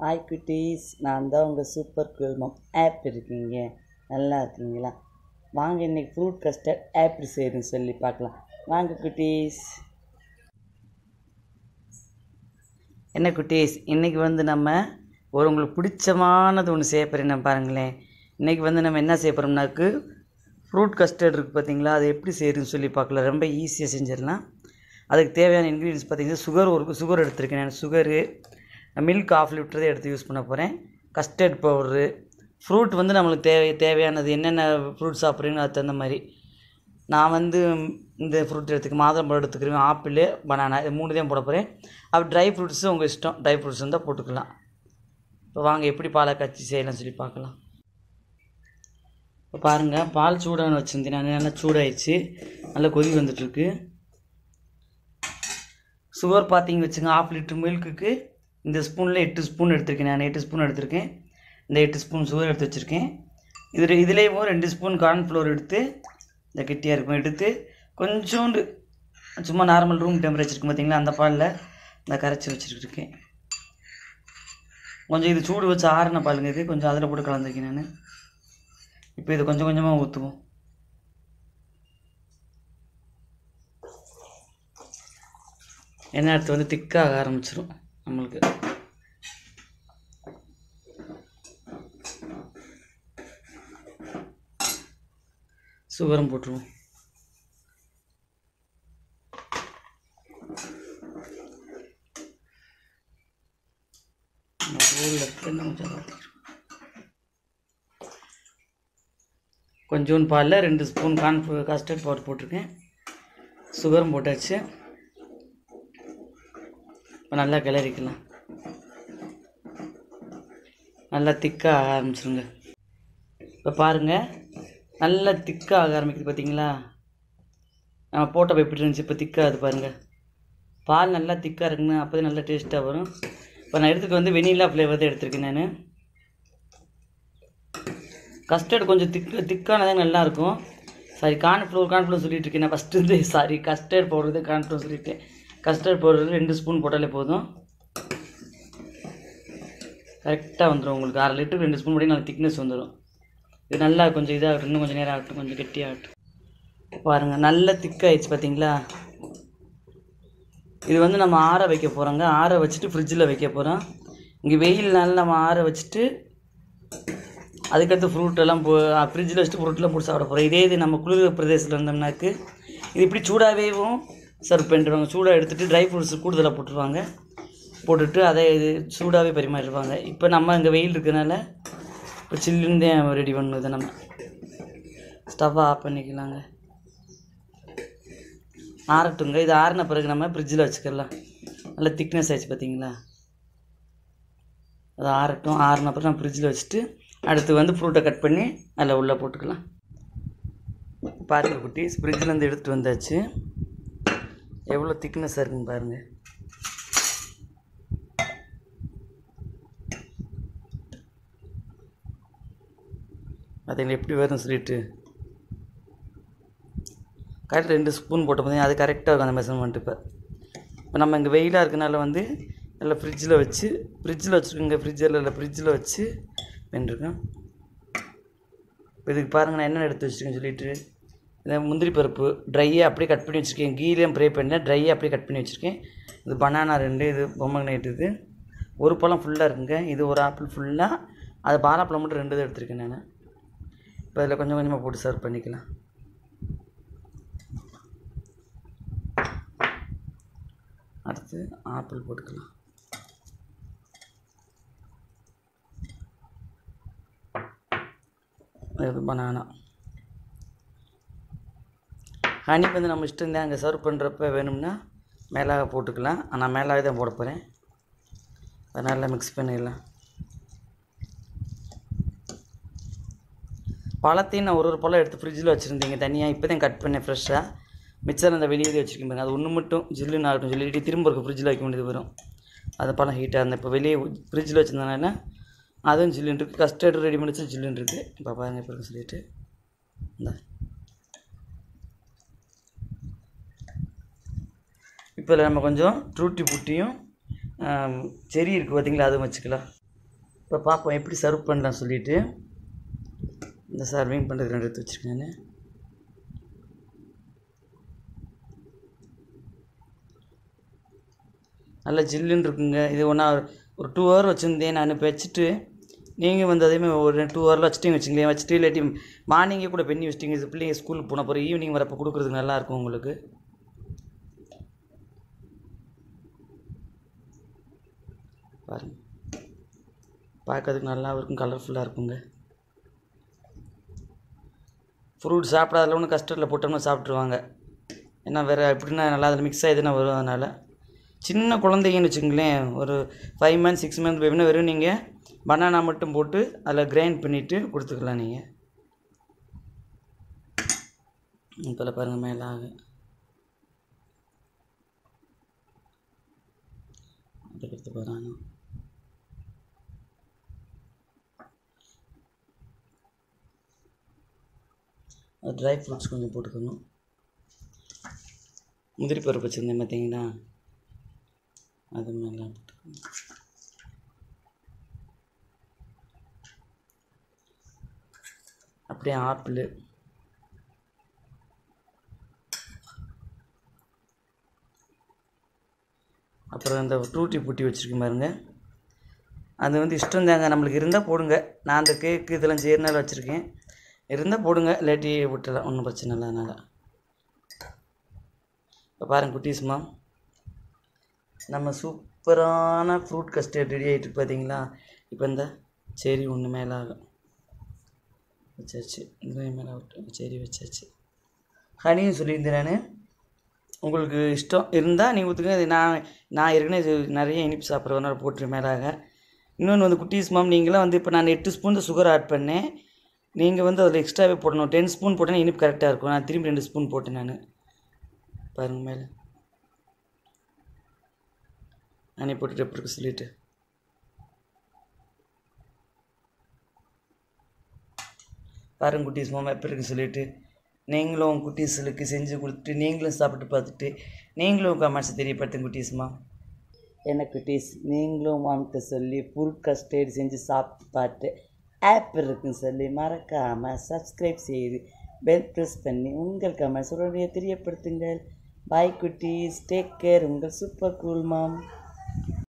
hi குட்டீஸ் நான் தான் உங்கள் சூப்பர் குல்மம் ஆப் இருக்கீங்க நல்லா இருக்கீங்களா வாங்க இன்னைக்கு ஃப்ரூட் கஸ்டர்ட் ஆப்பிள் செய்யுதுன்னு சொல்லி பார்க்கலாம் வாங்க குட்டீஸ் என்ன குட்டீஸ் இன்றைக்கி வந்து நம்ம ஒரு உங்களுக்கு பிடிச்சமானது ஒன்று செய்ய போகிறேன் பாருங்களேன் இன்றைக்கி வந்து நம்ம என்ன செய்ய போகிறோம்னாக்கு ஃப்ரூட் கஸ்டர்ட் இருக்குது பார்த்தீங்களா அது எப்படி செய்யுதுன்னு சொல்லி பார்க்கலாம் ரொம்ப ஈஸியாக செஞ்சிடலாம் அதுக்கு தேவையான இன்க்ரீடியன்ஸ் பார்த்தீங்கன்னா சுகர் ஒரு சுகர் எடுத்திருக்கேன் நான் சுகரு மில்க் ஆஃப் லிட்டரே எடுத்து யூஸ் பண்ண போகிறேன் கஸ்டர்ட் பவுட்ரு ஃப்ரூட் வந்து நம்மளுக்கு தேவை தேவையானது என்னென்ன ஃப்ரூட் சாப்பிட்றீங்களோ அது தகுந்த மாதிரி நான் வந்து இந்த ஃப்ரூட் எடுத்துக்க மாதுளம்பழம் எடுத்துக்கிறேன் ஆப்பிள் பனானா இது மூணு தான் போட போகிறேன் அப்போ ட்ரை ஃப்ரூட்ஸும் உங்கள் இஷ்டம் ட்ரை ஃப்ரூட்ஸ் இருந்தால் போட்டுக்கலாம் இப்போ வாங்க எப்படி பாலை காய்ச்சி செய்யலாம்னு சொல்லி பார்க்கலாம் இப்போ பாருங்கள் பால் சூடான வச்சுருந்தேன் நான் நல்லா சூடாயிடுச்சு நல்லா கொதி வந்துட்டுருக்கு சுகர் பார்த்தீங்க வச்சுங்க ஆஃப் லிட்டர் மில்க்குக்கு இந்த ஸ்பூனில் எட்டு ஸ்பூன் எடுத்திருக்கேன் நான் எட்டு ஸ்பூன் எடுத்திருக்கேன் இந்த எட்டு ஸ்பூன் சுகர் எடுத்து வச்சுருக்கேன் இதில் இதுலேயும் ரெண்டு ஸ்பூன் கார்ன்ஃப்ளவர் எடுத்து இந்த கெட்டியாக இருக்கும் எடுத்து கொஞ்சோண்டு சும்மா நார்மல் ரூம் டெம்பரேச்சர் இருக்கும் பார்த்தீங்களா அந்த பாலில் இந்த கரைச்சி வச்சுருக்கேன் கொஞ்சம் இது சூடு வச்சு ஆறின பாலுங்க இது கொஞ்சம் அதில் போட்டு கலந்துருக்கேன் நான் இப்போ இது கொஞ்சம் கொஞ்சமாக ஊற்றுவோம் எண்ணெய் எடுத்து வந்து திக்காக ஆரம்பிச்சிடும் நம்மளுக்கு சுகரும் போட்டுருவோம் கொஞ்சோண்டு பாலில் ரெண்டு ஸ்பூன் கார்ன் கஸ்டர்ட் பவுடர் போட்டிருக்கேன் சுகரும் போட்டாச்சு இப்போ நல்லா கிளறிக்கலாம் நல்லா திக்காக ஆரம்பிச்சிருங்க இப்போ பாருங்கள் நல்லா திக்காக ஆக ஆரம்பிக்குது பார்த்தீங்களா நம்ம போட்டப்போ எப்படி இருந்துச்சு இப்போ திக்காகுது பாருங்கள் பால் நல்லா திக்காக இருக்குங்க அப்போ நல்லா டேஸ்ட்டாக வரும் இப்போ நான் எடுத்துக்கு வந்து வெனிலா ஃப்ளேவர் தான் எடுத்திருக்கேன் நான் கஸ்டர்ட் கொஞ்சம் திக்கு திக்கானதான் நல்லாயிருக்கும் சாரி கார்ன்ஃப்ளவர் கார்ன்ஃப்ளவர் சொல்லிட்டு இருக்கேன் நான் ஃபஸ்ட்டு வந்து சாரி கஸ்டர்ட் பவுடர் தான் கார்ன்ஃப்ளவர் சொல்லிட்டேன் கஸ்டர்ட் பவுடர் ரெண்டு ஸ்பூன் போட்டாலே போதும் கரெக்டாக வந்துடும் உங்களுக்கு அரை லிட்டருக்கு ரெண்டு ஸ்பூன் போட்டி நல்லா திக்னஸ் வந்துடும் இது நல்லா கொஞ்சம் இதாகட்டும் இன்னும் கொஞ்சம் நேரம் ஆகட்டும் கொஞ்சம் கெட்டியாகட்டும் பாருங்கள் நல்லா திக்காயிடுச்சு பார்த்தீங்களா இது வந்து நம்ம ஆற வைக்க போகிறோங்க ஆற வச்சுட்டு ஃப்ரிட்ஜில் வைக்க போகிறோம் இங்கே வெயில்னால நம்ம ஆற வச்சுட்டு அதுக்கடுத்து ஃப்ரூட் எல்லாம் போ ஃப்ரிட்ஜில் வச்சுட்டு ஃப்ரூட்லாம் போட்டு சாப்பிட போகிறோம் இதே இது நம்ம குளிர் பிரதேசத்தில் இருந்தோம்னாக்கு இது இப்படி சூடாகவேவும் சர்வ் பண்ணிடுவாங்க சூடாக எடுத்துகிட்டு ட்ரை ஃப்ரூட்ஸ் கூடுதலாக போட்டுருவாங்க போட்டுட்டு அதை இது சூடாகவே பரிமாறிடுவாங்க இப்போ நம்ம இங்கே வெயில் இருக்கிறனால இப்போ சில்லுன்னு தான் ரெடி பண்ணுது நம்ம ஸ்டவ்வை ஆஃப் பண்ணிக்கலாங்க ஆறட்டுங்க இது ஆறின பிறகு நம்ம ஃப்ரிட்ஜில் வச்சுக்கலாம் நல்ல திக்னஸ் ஆயிடுச்சு பார்த்தீங்களா அது ஆறட்டும் ஆறின பிறகு நம்ம ஃப்ரிட்ஜில் வச்சுட்டு அடுத்து வந்து ஃப்ரூட்டை கட் பண்ணி அதில் உள்ளே போட்டுக்கலாம் பாருங்க குட்டீஸ் ஃப்ரிட்ஜிலேருந்து எடுத்துகிட்டு வந்தாச்சு எவ்வளோ திக்னஸாக இருக்குன்னு பாருங்கள் அதில் எப்படி வரும்னு சொல்லிட்டு கரெக்ட் ரெண்டு ஸ்பூன் போட்ட பார்த்தீங்கன்னா அது கரெக்டாக இருக்கும் அந்த மெஷர்மெண்ட் இப்போ இப்போ நம்ம இங்கே வெயிலாக இருக்கனால வந்து நல்லா ஃப்ரிட்ஜில் வச்சு ஃப்ரிட்ஜில் வச்சுருக்கோங்க ஃப்ரிட்ஜில் இல்லை ஃப்ரிட்ஜில் வச்சு வெண்டிருக்கேன் இப்போ இதுக்கு பாருங்கள் நான் என்ன எடுத்து வச்சுருக்கேன்னு சொல்லிட்டு இந்த முந்திரி பருப்பு ட்ரையாக அப்படியே கட் பண்ணி வச்சுருக்கேன் கீலையும் ப்ரே பண்ணேன் ட்ரையாக அப்படியே கட் பண்ணி வச்சுருக்கேன் இது பனானா ரெண்டு இது பொம்மை நைட் இது ஒரு பழம் ஃபுல்லாக இருக்குங்க இது ஒரு ஆப்பிள் ஃபுல்லாக அது பாலாப்பழம் மட்டும் ரெண்டு தான் எடுத்திருக்கேன் நான் இப்போ அதில் கொஞ்சம் கொஞ்சமாக போட்டு சர்வ் பண்ணிக்கலாம் அடுத்து ஆப்பிள் போட்டுக்கலாம் இது பனானா ஹனி வந்து நம்ம இஷ்டம் தான் அங்கே சர்வ் பண்ணுறப்ப வேணும்னா மேலாக போட்டுக்கலாம் ஆனால் மேலாக தான் போட போகிறேன் அதனால் மிக்ஸ் பண்ணிடலாம் பழத்தையும் நான் ஒரு ஒரு பழம் எடுத்து ஃப்ரிட்ஜில் வச்சுருந்தீங்க தனியாக இப்போ தான் கட் பண்ணேன் ஃப்ரெஷ்ஷாக மிச்சர் அந்த வெளியே வச்சுருக்கேன் பாருங்க அது ஒன்று மட்டும் ஜில்லுன்னு ஆகட்டும் சொல்லிட்டு திரும்ப இருக்க ஃப்ரிட்ஜில் வைக்க வேண்டியது வரும் அந்த பழம் ஹீட்டாக இருந்தேன் இப்போ வெளியே ஃப்ரிட்ஜில் வச்சுருந்தனால அதுவும் ஜில்லுன்னு இருக்குது கஸ்டர்டு ரெடி பண்ணிச்சு ஜில்லுன்னு இருக்குது இப்போ பாருங்க இப்போ இருக்கு சொல்லிட்டு இந்த இப்போ இதில் நம்ம கொஞ்சம் ட்ரூட்டி புட்டியும் செரி இருக்குது பார்த்தீங்களா அதுவும் வச்சுக்கலாம் இப்போ பார்ப்போம் எப்படி சர்வ் பண்ணலாம் சொல்லிவிட்டு இந்த சர்விங் பண்ணுறதுக்கு ரெண்டு எடுத்து வச்சுருக்கேன் நான் நல்லா ஜில்லுன்னு இருக்குங்க இது ஒன்றா ஒரு டூ ஹவர் வச்சுருந்தேன் நான் இப்போ வச்சுட்டு நீங்கள் வந்து அதேமாதிரி ஒரு டூ ஹவரில் வச்சுட்டீங்க வச்சுங்களேன் வச்சுட்டு இல்லாட்டி மார்னிங்கே கூட பெண்ணி வச்சிட்டிங்க இது பிள்ளைங்க ஸ்கூலுக்கு போன பிறகு ஈவினிங் வரப்போ கொடுக்குறதுக்கு நல்லாயிருக்கும் உங்களுக்கு பாருங்க பார்க்கறதுக்கு நல்லா இருக்கும் கலர்ஃபுல்லாக இருக்குங்க ஃப்ரூட் சாப்பிடாதல ஒன்று கஸ்டர்டில் போட்டோம்னா சாப்பிட்ருவாங்க ஏன்னா வேறு எப்படின்னா நல்லா அதில் மிக்ஸ் ஆகிதுன்னா வரும் அதனால் சின்ன குழந்தைங்கன்னு வச்சுங்களேன் ஒரு ஃபைவ் மந்த்ஸ் சிக்ஸ் மந்த் பேபினா வெறும் நீங்கள் பனானா மட்டும் போட்டு அதில் கிரைண்ட் பண்ணிவிட்டு கொடுத்துக்கலாம் நீங்கள் இப்போ பாருங்கள் மேலே ஆகு அதுக்கடுத்து போகிறாங்க ட்ரை ஃப்ரூட்ஸ் கொஞ்சம் போட்டுக்கணும் முந்திரி பருப்பு வச்சுருந்தேன் பார்த்தீங்களா அது மேலே போட்டுக்கணும் அப்படியே ஆப்பிள் அப்புறம் இந்த டூட்டி பூட்டி வச்சுருக்கேன் பாருங்க அது வந்து இஷ்டம் தாங்க நம்மளுக்கு இருந்தால் போடுங்க நான் அந்த கேக்கு இதெல்லாம் செய்யறனால வச்சுருக்கேன் இருந்தால் போடுங்க இல்லாட்டி விட்டுலாம் ஒன்றும் பிரச்சனை இல்லை அதனால் இப்போ பாருங்கள் குட்டீஸ்மா நம்ம சூப்பரான ஃப்ரூட் கஸ்டர்ட் ரெடி ஆகிட்டு பார்த்தீங்களா இப்போ இந்த செரி ஒன்று மேலே ஆகும் வச்சாச்சு இந்த மேலே விட்டு செரி வச்சாச்சு ஹனியும் சொல்லியிருந்தேன் நான் உங்களுக்கு இஷ்டம் இருந்தால் நீங்கள் ஊற்றுங்க இது நான் நான் ஏற்கனவே இது நிறைய இனிப்பு சாப்பிட்றதுனால போட்டுரு மேலாக இன்னொன்று வந்து குட்டீஸ் மாம் நீங்களாம் வந்து இப்போ நான் எட்டு ஸ்பூன் சுகர் ஆட் பண்ணேன் நீங்கள் வந்து அதில் எக்ஸ்ட்ராவே போடணும் டென் ஸ்பூன் போட்டேன்னா இனிப்பு கரெக்டாக இருக்கும் நான் திரும்பி ரெண்டு ஸ்பூன் போட்டேன் நான் பாருங்கள் மேலே நானே போட்டுட்டு எப்படி இருக்கு சொல்லிட்டு பாருங்க குட்டீஸ் மாமா எப்படி இருக்கு சொல்லிட்டு நீங்களும் குட்டீஸுக்கு செஞ்சு கொடுத்துட்டு நீங்களும் சாப்பிட்டு பார்த்துட்டு நீங்களும் கமெண்ட்ஸ் தெரியப்படுத்துங்க குட்டீஸ்மா என்ன குட்டீஸ் நீங்களும் வாங்கிட்டு சொல்லி ஃபுல் கஸ்டர்ட் செஞ்சு சாப்பிட்டு பார்த்து ஆப் இருக்குன்னு சொல்லி மறக்காமல் சப்ஸ்கிரைப் செய்து பெல் ப்ரெஸ் பண்ணி உங்கள் கமெண்ட்ஸ் உடனே தெரியப்படுத்துங்கள் பாய் குட்டீஸ் டேக் கேர் உங்கள் சூப்பர் கூல் மாம்